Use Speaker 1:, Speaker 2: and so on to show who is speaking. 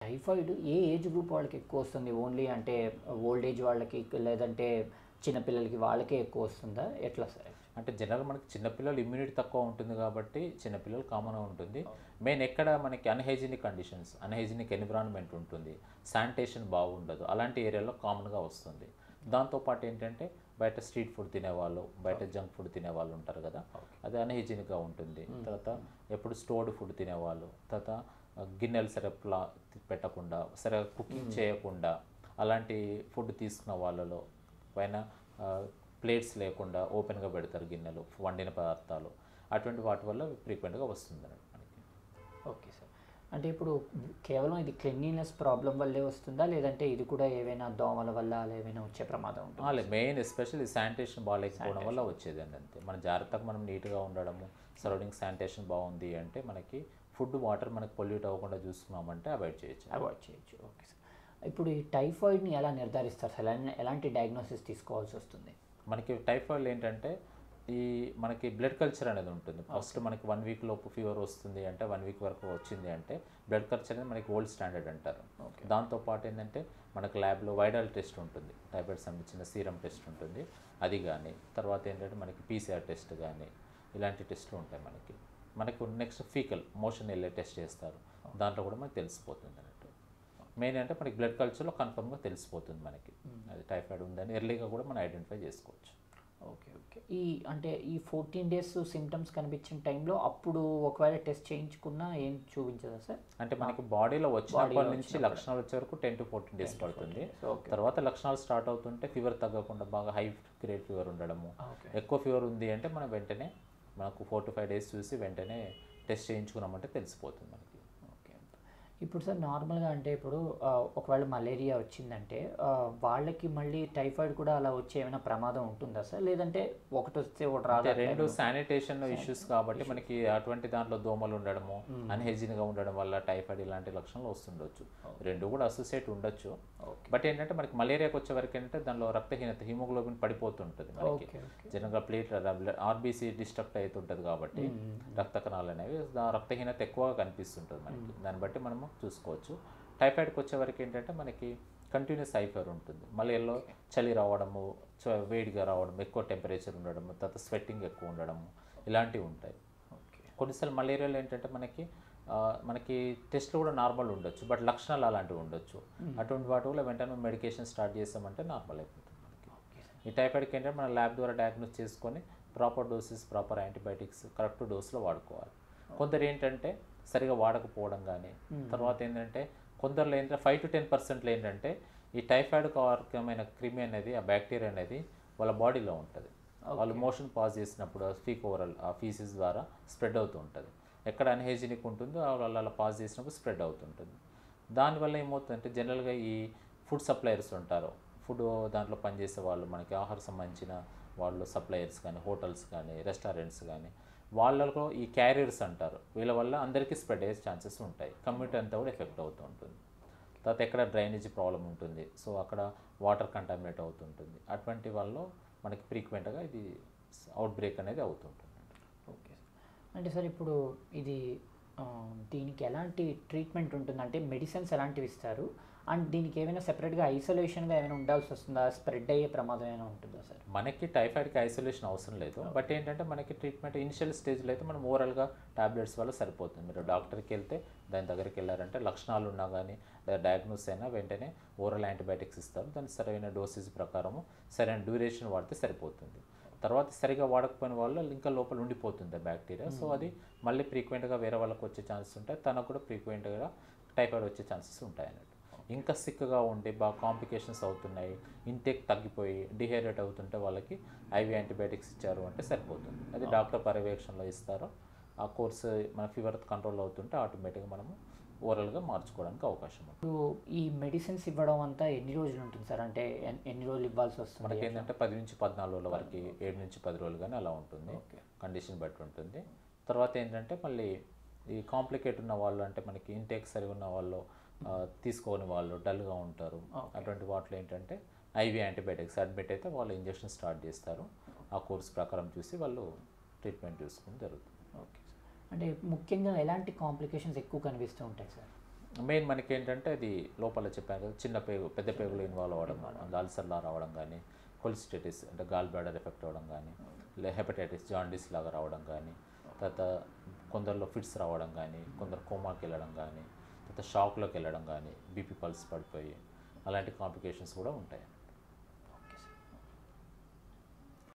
Speaker 1: typhoid ఏ age group వాళ్ళకి ఎక్కువ వస్తుంది ఓన్లీ అంటే ఓల్డ్ ఏజ్ వాళ్ళకి లేదంటే చిన్నపిల్లలకి వాళ్ళకే ఎక్కువ వస్తుందా ఎట్లా సార్
Speaker 2: అంటే జనరల్ మనకి చిన్నపిల్లలు ఇమ్యూనిటీ తక్కువ ఉంటుంది కాబట్టి చిన్నపిల్లలు కామన్గా ఉంటుంది మెయిన్ ఎక్కడ మనకి అన్హైజీనిక్ కండిషన్స్ అన్హైజీనిక్ ఎన్విరాన్మెంట్ ఉంటుంది శానిటేషన్ బాగుండదు అలాంటి ఏరియాలో కామన్గా వస్తుంది దాంతోపాటు ఏంటంటే బయట స్ట్రీట్ ఫుడ్ తినేవాళ్ళు బయట జంక్ ఫుడ్ తినేవాళ్ళు ఉంటారు కదా అది అన్హైజీనిక్గా ఉంటుంది తర్వాత ఎప్పుడు స్టోర్డ్ ఫుడ్ తినేవాళ్ళు తర్వాత ఆ, గిన్నెలు సరిగ్గా పెట్టకుండా సరిగ్గా కుకింగ్ చేయకుండా అలాంటి ఫుడ్ తీసుకున్న వాళ్ళలో పైన ప్లేట్స్ లేకుండా ఓపెన్గా పెడతారు గిన్నెలు వండిన పదార్థాలు అటువంటి వాటి వల్ల ఫ్రీక్వెంట్గా వస్తుంది అన్నట్టు మనకి
Speaker 1: ఓకే సార్ అంటే ఇప్పుడు కేవలం ఇది క్లెన్లీనెస్ ప్రాబ్లం వల్లే వస్తుందా లేదంటే ఇది కూడా ఏవైనా దోమల వల్ల అలా ఏమైనా వచ్చే ప్రమాదం ఉంటుంది
Speaker 2: అలా మెయిన్ ఎస్పెషల్లీ శానిటేషన్ బాగాలేకపోవడం వల్ల వచ్చేదండి అంతే మన జాగ్రత్తగా మనం నీట్గా ఉండడము సరౌండింగ్ శానిటేషన్ బాగుంది అంటే మనకి ఫుడ్ వాటర్ మనకి పొల్యూట్ అవ్వకుండా చూసుకున్నామంటే అవాయిడ్ చేయొచ్చు
Speaker 1: అవాయిడ్ చేయొచ్చు ఓకే సార్ ఇప్పుడు ఈ టైఫాయిడ్ని ఎలా నిర్ధారిస్తారు సార్ ఎలా ఎలాంటి డయాగ్నోసిస్ తీసుకోవాల్సి వస్తుంది
Speaker 2: మనకి టైఫాయిడ్ ఏంటంటే ఈ మనకి బ్లడ్ కల్చర్ అనేది ఉంటుంది ఫస్ట్ మనకి వన్ వీక్ లోపు ఫీవర్ వస్తుంది అంటే వన్ వీక్ వరకు వచ్చింది అంటే బ్లడ్ కల్చర్ అనేది మనకి ఓల్డ్ స్టాండర్డ్ అంటారు దాంతోపాటు ఏంటంటే మనకి ల్యాబ్లో వైడల్ టెస్ట్ ఉంటుంది టైఫాయిడ్ సంబంధించిన సీరం టెస్ట్ ఉంటుంది అది కానీ తర్వాత ఏంటంటే మనకి పీసీఆర్ టెస్ట్ కానీ ఇలాంటి టెస్ట్లు ఉంటాయి మనకి మనకు నెక్స్ట్ ఫీకల్ మోషన్ వెళ్ళే టెస్ట్ చేస్తారు దాంట్లో కూడా మనకి తెలిసిపోతుంది అన్నట్టు మెయిన్ అంటే మనకి బ్లడ్ కల్చర్లో కన్ఫర్మ్గా తెలిసిపోతుంది మనకి అది టైఫాయిడ్ ఉందని ఎర్లీగా కూడా మనం ఐడెంటిఫై చేసుకోవచ్చు
Speaker 1: ఓకే ఓకే ఈ అంటే ఈ ఫోర్టీన్ డేస్ సిమ్టమ్స్ కనిపించిన టైంలో అప్పుడు ఒకవేళ టెస్ట్ చేయించుకున్నా ఏం చూపించదా సార్
Speaker 2: అంటే మనకి బాడీలో వచ్చినప్పటి నుంచి లక్షణాలు వచ్చే వరకు టెన్ టు ఫోర్టీన్ డేస్ పడుతుంది
Speaker 1: ఓకే
Speaker 2: తర్వాత లక్షణాలు స్టార్ట్ అవుతుంటే ఫీవర్ తగ్గకుండా బాగా హై గ్రేడ్ ఫీవర్ ఉండడము
Speaker 1: ఓకే
Speaker 2: ఎక్కువ ఫీవర్ ఉంది అంటే మనం వెంటనే మనకు ఫోర్ టు ఫైవ్ డేస్ చూసి వెంటనే టెస్ట్ చేయించుకున్నామంటే తెలిసిపోతుంది మనకి
Speaker 1: ఓకే ఇప్పుడు సార్ నార్మల్గా అంటే ఇప్పుడు ఆ, ఒకవేళ మలేరియా వచ్చిందంటే ఆ, వాళ్ళకి మళ్ళీ టైఫాయిడ్ కూడా అలా వచ్చే ఏమైనా ప్రమాదం ఉంటుందా సార్ లేదంటే ఒకటి వస్తే ఒకటి రాదు
Speaker 2: అంటే రెండు శానిటేషన్ ఇష్యూస్ కాబట్టి మనకి అటువంటి దాంట్లో దోమలు ఉండడము unhygiene గా ఉండడం వల్ల టైఫాయిడ్ ఇలాంటి లక్షణాలు వస్తుండొచ్చు రెండు కూడా అసోసియేట్ ఉండొచ్చు బట్ ఏంటంటే మనకి మలేరియాకి వచ్చే వరకు ఏంటంటే దానిలో రక్తహీనత హిమోగ్లోబిన్ పడిపోతుంటుంది మనకి
Speaker 1: ఓకే ఓకే
Speaker 2: జనరల్గా ప్లేట్ ఆర్బీసీ డిస్ట్రక్ట్ అవుతుంటుంది కాబట్టి రక్త కణాలు అనేవి దా రక్తహీనత ఎక్కువగా కనిపిస్తుంటుంది మనకి దాన్ని బట్టి మనము చూసుకోవచ్చు టైఫాయిడ్కి వచ్చే వరకు ఏంటంటే మనకి కంటిన్యూస్ ఫీవర్ ఉంటుంది మలేరియాలో చలి రావడము చ- వేడిగా రావడం ఎక్కువ టెంపరేచర్ ఉండడము తర్వాత స్వెట్టింగ్ ఎక్కువ ఉండడము ఇలాంటివి ఉంటాయి
Speaker 1: ఓకే
Speaker 2: కొన్నిసార్లు మలేరియాలో ఏంటంటే మనకి ఆ, మనకి టెస్ట్లు కూడా నార్మల్ ఉండొచ్చు బట్ లక్షణాలు అలాంటివి ఉండొచ్చు అటువంటి వాటి వల్ల వెంటనే మెడికేషన్ స్టార్ట్ చేసామంటే నార్మల్ అయిపోతుంది మనకి ఈ టైఫాయిడ్కి ఏంటంటే మన ల్యాబ్ ద్వారా డయాగ్నోస్ చేసుకొని proper doses proper antibiotics correct డోస్లో వాడుకోవాలి కొందరు ఏంటంటే సరిగా వాడకపోవడం కానీ తర్వాత ఏంటంటే కొందరిలో ఏంటంటే ఫైవ్ టు టెన్ పర్సెంట్లో ఏంటంటే ఈ టైఫాయిడ్ కారకమైన క్రిమి అనేది ఆ బ్యాక్టీరియా అనేది వాళ్ళ బాడీలో ఉంటుంది వాళ్ళు మోషన్ పాస్ చేసినప్పుడు ఫీక్ ఓవరల్ ఆ ఫీసిస్ ద్వారా స్ప్రెడ్ అవుతూ ఉంటుంది ఎక్కడ అన్హైజీనిక్ ఉంటుందో వాళ్ళు అలా పాస్ చేసినప్పుడు స్ప్రెడ్ అవుతుంటుంది దానివల్ల ఏమవుతుందంటే జనరల్గా ఈ ఫుడ్ సప్లయర్స్ ఉంటారు ఫుడ్ దాంట్లో పనిచేసే వాళ్ళు మనకి ఆహారం సంబంధించిన వాళ్ళు సప్లయర్స్ కానీ హోటల్స్ కానీ రెస్టారెంట్స్ కానీ వాళ్ళలో ఈ క్యారియర్స్ అంటారు వీళ్ళ వల్ల అందరికీ స్ప్రెడ్ అయ్యే ఛాన్సెస్ ఉంటాయి కమ్యూనిటీ అంతా కూడా ఎఫెక్ట్ అవుతూ ఉంటుంది తర్వాత ఎక్కడ డ్రైనేజ్ ప్రాబ్లం ఉంటుంది సో అక్కడ వాటర్ కంటామినేట్ అవుతుంటుంది అటువంటి వాళ్ళు మనకి ఫ్రీక్వెంట్గా ఇది అవుట్ బ్రేక్ అనేది అవుతుంటుంది
Speaker 1: ఓకే అంటే సార్ ఇప్పుడు ఇది ఆ, దీనికి ఎలాంటి ట్రీట్మెంట్ ఉంటుంది అంటే మెడిసిన్స్ ఎలాంటివి ఇస్తారు అండ్ దీనికి ఏమైనా సెపరేట్గా ఐసోలేషన్గా ఏమైనా ఉండాల్సి వస్తుందా స్ప్రెడ్ అయ్యే ప్రమాదం ఏమైనా ఉంటుందా సార్
Speaker 2: మనకి టైఫాయిడ్కి ఐసోలేషన్ అవసరం లేదు బట్ ఏంటంటే మనకి ట్రీట్మెంట్ ఇనిషియల్ స్టేజ్లో అయితే మనం ఓవరాల్గా టాబ్లెట్స్ వల్ల సరిపోతుంది మీరు డాక్టర్కి వెళ్తే దాని దగ్గరికి వెళ్ళారంటే లక్షణాలు ఉన్నా కానీ లేదా డయాగ్నోస్ అయినా వెంటనే ఓరల్ యాంటీబయాటిక్స్ ఇస్తారు దాని సరైన డోసేజ్ ప్రకారము సరైన డ్యూరేషన్ వాడితే సరిపోతుంది తర్వాత సరిగా వాడకపోయిన వాళ్ళు ఇంకా లోపల ఉండిపోతుంది బ్యాక్టీరియా సో అది మళ్ళీ ఫ్రీక్వెంట్గా వేరే వాళ్ళకి వచ్చే ఛాన్సెస్ ఉంటాయి తనకు కూడా ఫ్రీక్వెంట్గా టైఫాయిడ్ వచ్చే ఛాన్సెస్ ఉంటాయి అన్నట్టు ఇంకా సిక్గా ఉండి బాగా కాంప్లికేషన్స్ అవుతున్నాయి ఇంటేక్ తగ్గిపోయి డిహైడ్రేట్ అవుతుంటే వాళ్ళకి ఐవి యాంటీబయాటిక్స్ ఇచ్చారు అంటే సరిపోతుంది అది డాక్టర్ పర్యవేక్షణలో ఇస్తారో ఆ కోర్సు మన ఫీవర్ కంట్రోల్ అవుతుంటే ఆటోమేటిక్గా మనము ఓరల్గా మార్చుకోవడానికి అవకాశం ఉంది
Speaker 1: ఇప్పుడు ఈ మెడిసిన్స్ ఇవ్వడం అంతా ఎన్ని రోజులు ఉంటుంది సార్ అంటే ఎన్- ఎన్ని రోజులు ఇవ్వాల్సి వస్తుంది
Speaker 2: మనకి ఏంటంటే పది నుంచి పద్నాలుగు రోజుల వరకు ఏడు నుంచి పది రోజులు కానీ అలా ఉంటుంది కండిషన్ బట్టి ఉంటుంది తర్వాత ఏంటంటే మళ్ళీ ఈ కాంప్లికేట్ ఉన్న వాళ్ళు అంటే మనకి ఇంటేక్ సరిగా ఉన్న వాళ్ళు ఆ, తీసుకోని వాళ్ళు డల్గా ఉంటారు అటువంటి వాటిలో ఏంటంటే ఐవి యాంటీబయాటిక్స్ అడ్మిట్ అయితే వాళ్ళు ఇంజెక్షన్ స్టార్ట్ చేస్తారు ఆ కోర్స్ ప్రకారం చూసి వాళ్ళు ట్రీట్మెంట్ చూసుకుని జరుగుతుంది
Speaker 1: ఓకే సార్ అంటే ముఖ్యంగా ఎలాంటి కాంప్లికేషన్స్ ఎక్కువ కనిపిస్తూ ఉంటాయి సార్
Speaker 2: మెయిన్ మనకి ఏంటంటే అది లోపల చెప్పాను కదా చిన్న పేగు పెద్ద పేగులు ఇన్వాల్వ్ అవ్వడం కానీ అల్సర్లా రావడం కానీ కొలిస్టేటిస్ అంటే గాల్ బ్లాడర్ ఎఫెక్ట్ అవ్వడం కానీ లే హెపటైటిస్ జాండీస్ లాగా రావడం కానీ తర్వాత కొందరిలో ఫిట్స్ రావడం కానీ కొందరు కోమాకి వెళ్ళడం కానీ తర్వాత షాక్లోకి వెళ్ళడం కానీ బీపీ పల్స్ పడిపోయి అలాంటి కాంప్లికేషన్స్ కూడా ఉంటాయి